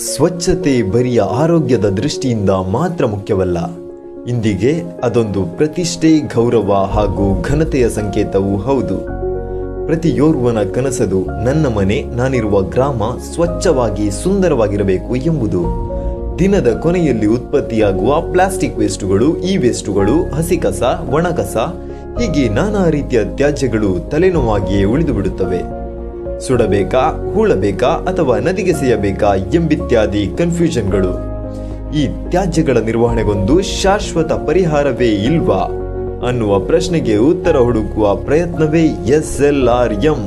ಸ್ವಚ್ಛತೆ ಬರಿಯ ಆರೋಗ್ಯದ ದೃಷ್ಟಿಯಿಂದ ಮಾತ್ರ ಮುಖ್ಯವಲ್ಲ ಇಂದಿಗೆ ಅದೊಂದು ಪ್ರತಿಷ್ಠೆ ಗೌರವ ಹಾಗೂ ಘನತೆಯ ಸಂಕೇತವೂ ಹೌದು ಪ್ರತಿಯೋರ್ವನ ಕನಸದು ನನ್ನ ಮನೆ ನಾನಿರುವ ಗ್ರಾಮ ಸ್ವಚ್ಛವಾಗಿ ಸುಂದರವಾಗಿರಬೇಕು ಎಂಬುದು ದಿನದ ಕೊನೆಯಲ್ಲಿ ಉತ್ಪತ್ತಿಯಾಗುವ ಪ್ಲಾಸ್ಟಿಕ್ ವೇಸ್ಟುಗಳು ಈ ವೇಸ್ಟುಗಳು ಹಸಿ ಕಸ ಒಣ ಕಸ ಹೀಗೆ ನಾನಾ ರೀತಿಯ ತ್ಯಾಜ್ಯಗಳು ತಲೆನೋವಾಗಿಯೇ ಉಳಿದು ಬಿಡುತ್ತವೆ ಸುಡಬೇಕಾ ಹೂಳಬೇಕಾ ಅಥವಾ ನದಿಗೆಸೆಯಬೇಕಾ ಎಂಬಿತ್ಯಾದಿ ಕನ್ಫ್ಯೂಷನ್ಗಳು ಈ ತ್ಯಾಜ್ಯಗಳ ನಿರ್ವಹಣೆಗೊಂದು ಶಾಶ್ವತ ಪರಿಹಾರವೇ ಇಲ್ವಾ ಅನ್ನುವ ಪ್ರಶ್ನೆಗೆ ಉತ್ತರ ಹುಡುಕುವ ಪ್ರಯತ್ನವೇ S L R M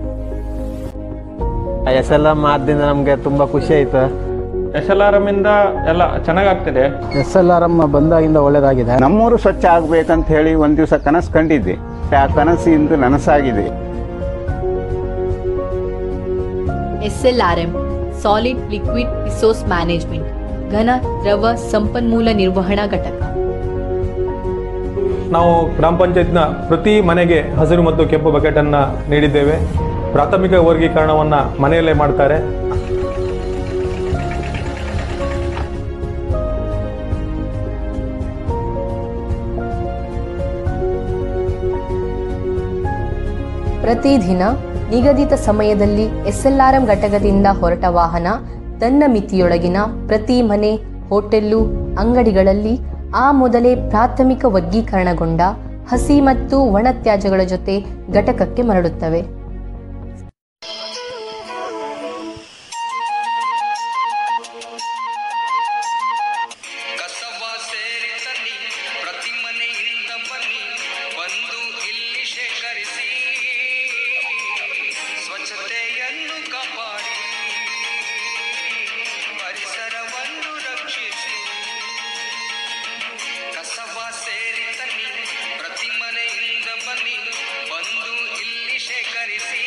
S L M ಆದ್ರಿಂದ ನಮಗೆ ತುಂಬ ಖುಷಿ ಆಯ್ತು ಎಸ್ ಎಲ್ ಆರ್ ಎಮ್ ಇಂದ ಎಲ್ಲ ಚೆನ್ನಾಗಾಗ್ತಿದೆ ಎಸ್ ಎಲ್ ಆರ್ ಎಮ್ ಬಂದಾಗಿಂದ ಒಳ್ಳೇದಾಗಿದೆ ನಮ್ಮೂರು ಸ್ವಚ್ಛ ಆಗ್ಬೇಕಂತ ಹೇಳಿ ಒಂದು ದಿವಸ ಕನಸು ಕಂಡಿದ್ದೆ ಆ ಕನಸು ಇಂದು ನನಸಾಗಿದೆ SLRM solid liquid resource management ಘನ ದ್ರವ ಸಂಪನ್ಮೂಲ ನಿರ್ವಹಣಾ ಘಟಕ ನಾವು ಗ್ರಾಮ ಪಂಚಾಯತ್ನ ಪ್ರತಿ ಮನೆಗೆ ಹಸಿರು ಮತ್ತು ಕೆಂಪು ಬಕೆಟನ್ನು ನೀಡಿದ್ದೇವೆ ಪ್ರಾಥಮಿಕ ವರ್ಗೀಕರಣವನ್ನು ಮನೆಯಲ್ಲೇ ಮಾಡ್ತಾರೆ ಪ್ರತಿದಿನ ನಿಗದಿತ ಸಮಯದಲ್ಲಿ ಎಸ್ಎಲ್ಆರ್ಎಂ ಘಟಕದಿಂದ ಹೊರಟ ವಾಹನ ತನ್ನ ಮಿತಿಯೊಳಗಿನ ಪ್ರತಿ ಮನೆ ಹೋಟೆಲ್ಲು ಅಂಗಡಿಗಳಲ್ಲಿ ಆ ಮೊದಲೇ ಪ್ರಾಥಮಿಕ ವರ್ಗೀಕರಣಗೊಂಡ ಹಸಿ ಮತ್ತು ಒಣ ತ್ಯಾಜ್ಯಗಳ ಜೊತೆ ಘಟಕಕ್ಕೆ ಮರಳುತ್ತವೆ ಕಸವ ಸೇರಿ ತನ್ನಿ ಪ್ರತಿ ಮನೆಯಿಂದ ಬನ್ನಿ ಬಂದು ಇಲ್ಲಿ ಶೇಖರಿಸಿ ಸ್ವಚ್ಛತೆಯನ್ನು ಕಾಪಾಡಿ ಪರಿಸರವನ್ನು ರಕ್ಷಿಸಿ ಕಸವ ಸೇರಿ ತನ್ನಿ ಪ್ರತಿ ಮನೆಯಿಂದ ಬನ್ನಿ ಬಂದು ಇಲ್ಲಿ ಶೇಖರಿಸಿ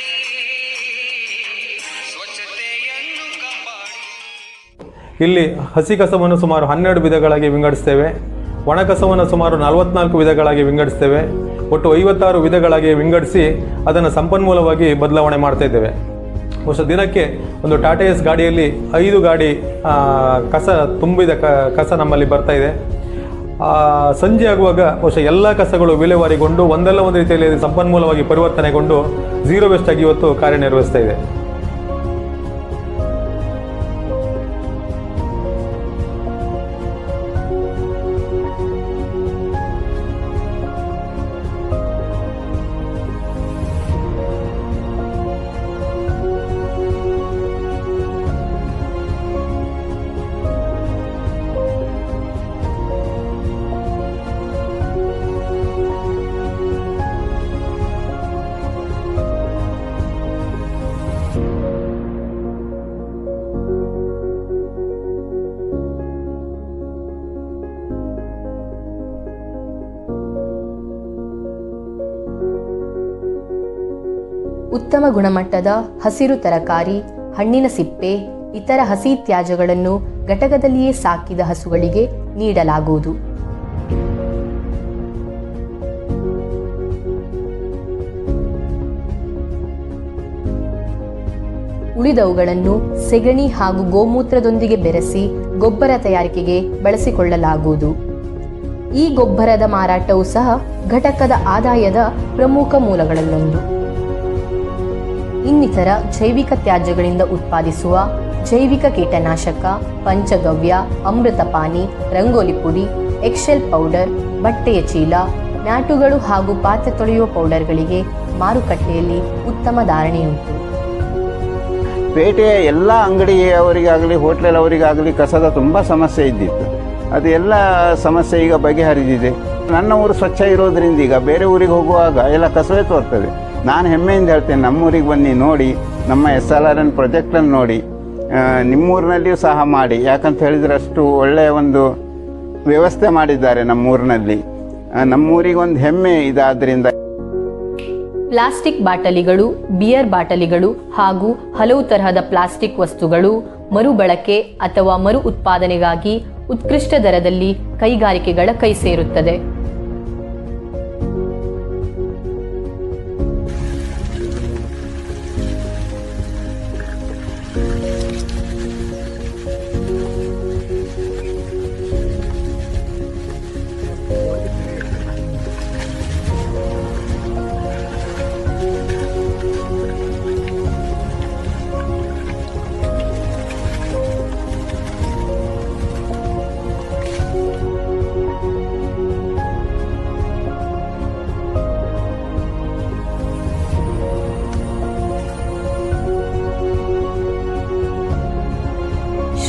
ಸ್ವಚ್ಛತೆಯನ್ನು ಕಾಪಾಡಿ ಇಲ್ಲಿ ಹಸಿ ಕಸವನ್ನು ಸುಮಾರು ಹನ್ನೆರಡು ವಿಧಗಳಾಗಿ ವಿಂಗಡಿಸ್ತೇವೆ ಒಣ ಕಸವನ್ನು ಸುಮಾರು ನಲವತ್ನಾಲ್ಕು ವಿಧಗಳಾಗಿ ವಿಂಗಡಿಸ್ತೇವೆ ಒಟ್ಟು ಐವತ್ತಾರು ವಿಧಗಳಾಗಿ ವಿಂಗಡಿಸಿ ಅದನ್ನು ಸಂಪನ್ಮೂಲವಾಗಿ ಬದಲಾವಣೆ ಮಾಡ್ತಾ ಇದ್ದೇವೆ ಬಹುಶಃ ದಿನಕ್ಕೆ ಒಂದು ಟಾಟಾ ಎಸ್ ಗಾಡಿಯಲ್ಲಿ ಐದು ಗಾಡಿ ಆ, ಕಸ ತುಂಬಿದ ಕ ಕಸ ನಮ್ಮಲ್ಲಿ ಬರ್ತಾ ಇದೆ ಆ, ಸಂಜೆ ಆಗುವಾಗ ಬಹುಶಃ ಎಲ್ಲ ಕಸಗಳು ವಿಲೇವಾರಿಗೊಂಡು ಒಂದಲ್ಲ ಒಂದು ರೀತಿಯಲ್ಲಿ ಅದು ಸಂಪನ್ಮೂಲವಾಗಿ ಪರಿವರ್ತನೆಗೊಂಡು ಝೀರೋ ವೇಸ್ಟ್ ಆಗಿ ಇವತ್ತು ಕಾರ್ಯನಿರ್ವಹಿಸ್ತಾ ಇದೆ ಉತ್ತಮ ಗುಣಮಟ್ಟದ ಹಸಿರು ತರಕಾರಿ ಹಣ್ಣಿನ ಸಿಪ್ಪೆ ಇತರ ಹಸಿ ತ್ಯಾಜ್ಯಗಳನ್ನು ಘಟಕದಲ್ಲಿಯೇ ಸಾಕಿದ ಹಸುಗಳಿಗೆ ನೀಡಲಾಗುವುದು ಉಳಿದವುಗಳನ್ನು ಸೆಗಣಿ ಹಾಗೂ ಗೋಮೂತ್ರದೊಂದಿಗೆ ಬೆರೆಸಿ ಗೊಬ್ಬರ ತಯಾರಿಕೆಗೆ ಬಳಸಿಕೊಳ್ಳಲಾಗುವುದು ಈ ಗೊಬ್ಬರದ ಮಾರಾಟವೂ ಸಹ ಘಟಕದ ಆದಾಯದ ಪ್ರಮುಖ ಮೂಲಗಳಲ್ಲೊಂದು ಇನ್ನಿತರ ಜೈವಿಕ ತ್ಯಾಜ್ಯಗಳಿಂದ ಉತ್ಪಾದಿಸುವ ಜೈವಿಕ ಕೀಟನಾಶಕ ಪಂಚಗವ್ಯ ಅಮೃತಪಾನಿ ರಂಗೋಲಿ ಪುಡಿ ಎಕ್ಸೆಲ್ ಪೌಡರ್ ಬಟ್ಟೆಯ ಚೀಲ ಮ್ಯಾಟುಗಳು ಹಾಗೂ ಪಾತ್ರೆ ತೊಳೆಯುವ ಪೌಡರ್ಗಳಿಗೆ ಮಾರುಕಟ್ಟೆಯಲ್ಲಿ ಉತ್ತಮ ಧಾರಣೆಯುಂಟು ಪೇಟೆಯ ಎಲ್ಲ ಅಂಗಡಿಯವರಿಗಾಗಲಿ ಹೋಟ್ಲವರಿಗಾಗಲಿ ಕಸದ ತುಂಬ ಸಮಸ್ಯೆ ಇದ್ದಿತ್ತು ಅದು ಎಲ್ಲ ಸಮಸ್ಯೆ ಈಗ ಬಗೆಹರಿದಿದೆ ನನ್ನ ಊರು ಸ್ವಚ್ಛ ಇರೋದ್ರಿಂದ ಈಗ ಬೇರೆ ಊರಿಗೆ ಹೋಗುವಾಗ ಎಲ್ಲ ಕಸವೇ ತೋರ್ತದೆ ನಾನು ಹೆಮ್ಮೆಯಿಂದ ಹೇಳ್ತೇನೆ ನಮ್ಮೂರಿಗೆ ಬನ್ನಿ ನೋಡಿ ನಮ್ಮ ಎಸ್ ಎಲ್ ಆರ್ ಎನ್ ಪ್ರಾಜೆಕ್ಟನ್ನು ನೋಡಿ ಆ, ನಿಮ್ಮೂರಿನಲ್ಲಿಯೂ ಸಹ ಮಾಡಿ ಯಾಕಂತ ಹೇಳಿದರೆ ಅಷ್ಟು ಒಳ್ಳೆಯ ಒಂದು ವ್ಯವಸ್ಥೆ ಮಾಡಿದ್ದಾರೆ ನಮ್ಮೂರಿನಲ್ಲಿ ಆ, ನಮ್ಮೂರಿಗೆ ಒಂದು ಹೆಮ್ಮೆ ಇದಾದ್ದರಿಂದ ಪ್ಲಾಸ್ಟಿಕ್ ಬಾಟಲಿಗಳು ಬಿಯರ್ ಬಾಟಲಿಗಳು ಹಾಗೂ ಹಲವು ತರಹದ ಪ್ಲಾಸ್ಟಿಕ್ ವಸ್ತುಗಳು ಮರುಬಳಕೆ ಅಥವಾ ಮರು ಉತ್ಪಾದನೆಗಾಗಿ ಉತ್ಕೃಷ್ಟ ದರದಲ್ಲಿ ಕೈಗಾರಿಕೆಗಳ ಕೈ ಸೇರುತ್ತದೆ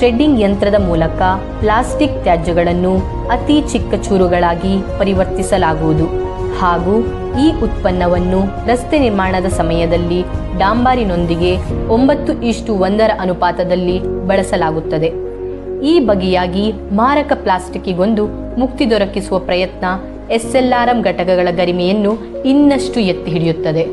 ಶ್ರೆಡ್ಡಿಂಗ್ ಯಂತ್ರದ ಮೂಲಕ ಪ್ಲಾಸ್ಟಿಕ್ ತ್ಯಾಜ್ಯಗಳನ್ನು ಅತಿ ಚಿಕ್ಕ ಚೂರುಗಳಾಗಿ ಪರಿವರ್ತಿಸಲಾಗುವುದು ಹಾಗೂ ಈ ಉತ್ಪನ್ನವನ್ನು ರಸ್ತೆ ನಿರ್ಮಾಣದ ಸಮಯದಲ್ಲಿ ಡಾಂಬಾರಿನೊಂದಿಗೆ ಒಂಬತ್ತು ಇಷ್ಟು ಒಂದರ ಅನುಪಾತದಲ್ಲಿ ಬಳಸಲಾಗುತ್ತದೆ ಈ ಬಗೆಯಾಗಿ ಮಾರಕ ಪ್ಲಾಸ್ಟಿಕ್ಕಿಗೊಂದು ಮುಕ್ತಿ ದೊರಕಿಸುವ ಪ್ರಯತ್ನ ಎಸ್ಎಲ್ಆರ್ಎಂ ಘಟಕಗಳ ಗರಿಮೆಯನ್ನು ಇನ್ನಷ್ಟು ಎತ್ತಿ ಹಿಡಿಯುತ್ತದೆ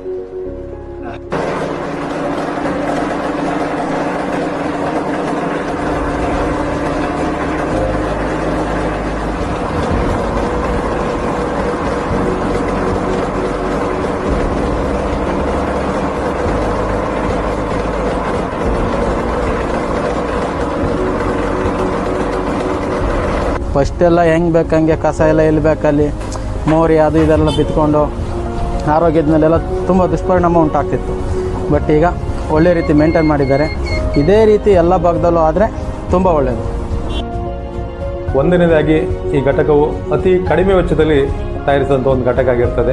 ಫಸ್ಟ್ ಎಲ್ಲ ಹೆಂಗೆ ಬೇಕಂಗೆ ಕಸ ಎಲ್ಲ ಎಲ್ಲಿ ಬೇಕಲ್ಲಿ ಮೋರಿ ಅದು ಇದೆಲ್ಲ ಬಿತ್ಕೊಂಡು ಆರೋಗ್ಯದ ಮೇಲೆಲ್ಲ ತುಂಬ ದುಷ್ಪರಿಣಾಮ ಉಂಟಾಗ್ತಿತ್ತು ಬಟ್ ಈಗ ಒಳ್ಳೆ ರೀತಿ ಮೇಂಟೈನ್ ಮಾಡಿದ್ದಾರೆ ಇದೇ ರೀತಿ ಎಲ್ಲ ಭಾಗದಲ್ಲೂ ಆದರೆ ತುಂಬ ಒಳ್ಳೆಯದು ಒಂದನೇದಾಗಿ ಈ ಘಟಕವು ಅತಿ ಕಡಿಮೆ ವೆಚ್ಚದಲ್ಲಿ ತಯಾರಿಸಿದಂಥ ಒಂದು ಘಟಕ ಆಗಿರ್ತದೆ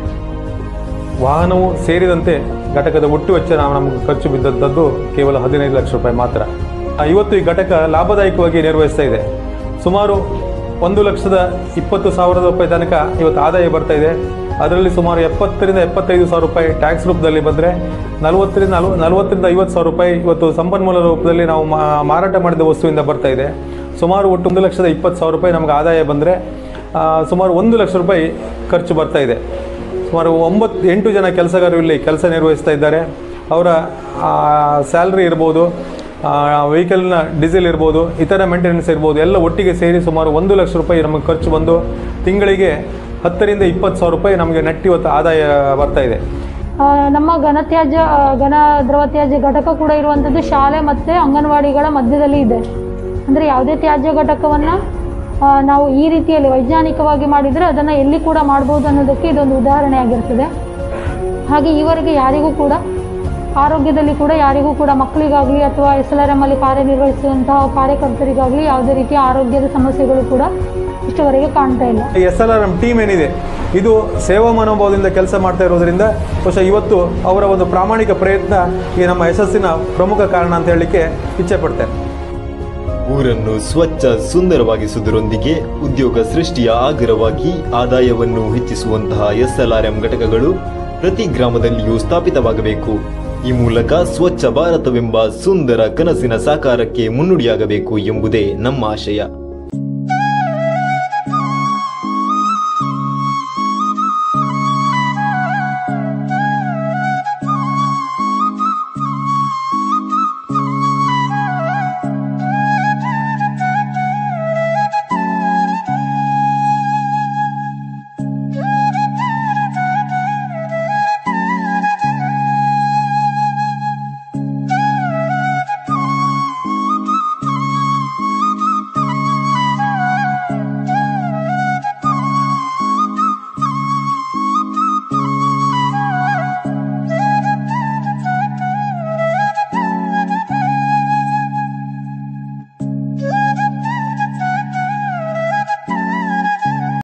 ವಾಹನವು ಸೇರಿದಂತೆ ಘಟಕದ ಒಟ್ಟು ವೆಚ್ಚ ನಾವು ನಮಗೆ ಖರ್ಚು ಬಿದ್ದದ್ದು ಕೇವಲ ಹದಿನೈದು ಲಕ್ಷ ರೂಪಾಯಿ ಮಾತ್ರ ಆ, ಇವತ್ತು ಈ ಘಟಕ ಲಾಭದಾಯಕವಾಗಿ ನಿರ್ವಹಿಸ್ತಾ ಇದೆ ಸುಮಾರು ಒಂದು ಲಕ್ಷದ ಇಪ್ಪತ್ತು ಸಾವಿರದ ರೂಪಾಯಿ ತನಕ ಇವತ್ತು ಆದಾಯ ಬರ್ತಾ ಇದೆ ಅದರಲ್ಲಿ ಸುಮಾರು ಎಪ್ಪತ್ತರಿಂದ ಎಪ್ಪತ್ತೈದು ಸಾವಿರ ರೂಪಾಯಿ ಟ್ಯಾಕ್ಸ್ ರೂಪದಲ್ಲಿ ಬಂದರೆ ನಲವತ್ತರಿಂದ ನಲ್ವ ನಲವತ್ತರಿಂದ ಐವತ್ತು ಸಾವಿರ ರೂಪಾಯಿ ಇವತ್ತು ಸಂಪನ್ಮೂಲ ರೂಪದಲ್ಲಿ ನಾವು ಮಾ- ಮಾರಾಟ ಮಾಡಿದ ವಸ್ತುವಿಂದ ಬರ್ತಾ ಇದೆ ಸುಮಾರು ಒಟ್ಟು ಒಂದು ಲಕ್ಷದ ಇಪ್ಪತ್ತು ಸಾವಿರ ರೂಪಾಯಿ ನಮಗೆ ಆದಾಯ ಬಂದರೆ ಸುಮಾರು ಒಂದು ಲಕ್ಷ ರೂಪಾಯಿ ಖರ್ಚು ಬರ್ತಾ ಇದೆ ಸುಮಾರು ಒಂಬತ್ತು ಎಂಟು ಜನ ಕೆಲಸಗಾರರು ಇಲ್ಲಿ ಕೆಲಸ ನಿರ್ವಹಿಸ್ತಾ ಇದ್ದಾರೆ ಅವರ ಸ್ಯಾಲ್ರಿ ಇರ್ಬೋದು ವೆಹಿಕಲ್ನ ಡೀಸೆಲ್ ಇರ್ಬೋದು ಇತರ ಮೇಂಟೆನೆನ್ಸ್ ಇರ್ಬೋದು ಎಲ್ಲ ಒಟ್ಟಿಗೆ ಸೇರಿ ಸುಮಾರು ಒಂದು ಲಕ್ಷ ರೂಪಾಯಿ ನಮಗೆ ಖರ್ಚು ಬಂದು ತಿಂಗಳಿಗೆ ಹತ್ತರಿಂದ ಇಪ್ಪತ್ತು ಸಾವಿರ ರೂಪಾಯಿ ನಮಗೆ ನೆಟ್ ಇವತ್ತು ಆದಾಯ ಬರ್ತಾ ಇದೆ ಆ, ನಮ್ಮ ಘನತ್ಯಾಜ್ಯ ಆ, ಘನ ದ್ರವ ತ್ಯಾಜ್ಯ ಘಟಕ ಕೂಡ ಇರುವಂಥದ್ದು ಶಾಲೆ ಮತ್ತು ಅಂಗನವಾಡಿಗಳ ಮಧ್ಯದಲ್ಲಿ ಇದೆ ಅಂದರೆ ಯಾವುದೇ ತ್ಯಾಜ್ಯ ಘಟಕವನ್ನು ನಾವು ಈ ರೀತಿಯಲ್ಲಿ ವೈಜ್ಞಾನಿಕವಾಗಿ ಮಾಡಿದರೆ ಅದನ್ನು ಎಲ್ಲಿ ಕೂಡ ಮಾಡ್ಬೋದು ಅನ್ನೋದಕ್ಕೆ ಇದೊಂದು ಉದಾಹರಣೆ ಆಗಿರ್ತದೆ ಹಾಗೆ ಈವರೆಗೆ ಯಾರಿಗೂ ಕೂಡ ಆರೋಗ್ಯದಲ್ಲಿ ಕೂಡ ಯಾರಿಗೂ ಕೂಡ ಮಕ್ಕಳಿಗಾಗಲಿ ಅಥವಾ ಎಸ್ ಎಲ್ ಆರ್ ಎಮ್ ಅಲ್ಲಿ ಕಾರ್ಯನಿರ್ವಹಿಸುವಂತಹ ಕಾರ್ಯಕರ್ತರಿಗಾಗಲಿ ಯಾವುದೇ ರೀತಿಯ ಆರೋಗ್ಯದ ಸಮಸ್ಯೆಗಳು ಕೂಡ ಇಷ್ಟವರೆಗೆ ಕಾಣ್ತಾ ಇಲ್ಲ S L R M team ಏನಿದೆ ಇದು ಸೇವಾ ಮನೋಭಾವದಿಂದ ಕೆಲಸ ಮಾಡ್ತಾ ಇರೋದ್ರಿಂದ ಬಹುಶಃ ಇವತ್ತು ಅವರ ಒಂದು ಪ್ರಾಮಾಣಿಕ ಪ್ರಯತ್ನ ಈ ನಮ್ಮ ಯಶಸ್ಸಿನ ಪ್ರಮುಖ ಕಾರಣ ಅಂತ ಹೇಳಲಿಕ್ಕೆ ಇಚ್ಛೆ ಪಡ್ತೇನೆ ಊರನ್ನು ಸ್ವಚ್ಛ ಸುಂದರವಾಗಿಸುವುದರೊಂದಿಗೆ ಉದ್ಯೋಗ ಸೃಷ್ಟಿಯ ಆಗರವಾಗಿ ಆದಾಯವನ್ನು ಹೆಚ್ಚಿಸುವಂತಹ ಎಸ್ಎಲ್ಆರ್ಎಂ ಘಟಕಗಳು ಪ್ರತಿ ಗ್ರಾಮದಲ್ಲಿಯೂ ಸ್ಥಾಪಿತವಾಗಬೇಕು ಈ ಮೂಲಕ ಸ್ವಚ್ಛ ಭಾರತವೆಂಬ ಸುಂದರ ಕನಸಿನ ಸಾಕಾರಕ್ಕೆ ಮುನ್ನುಡಿಯಾಗಬೇಕು ಎಂಬುದೇ ನಮ್ಮ ಆಶಯ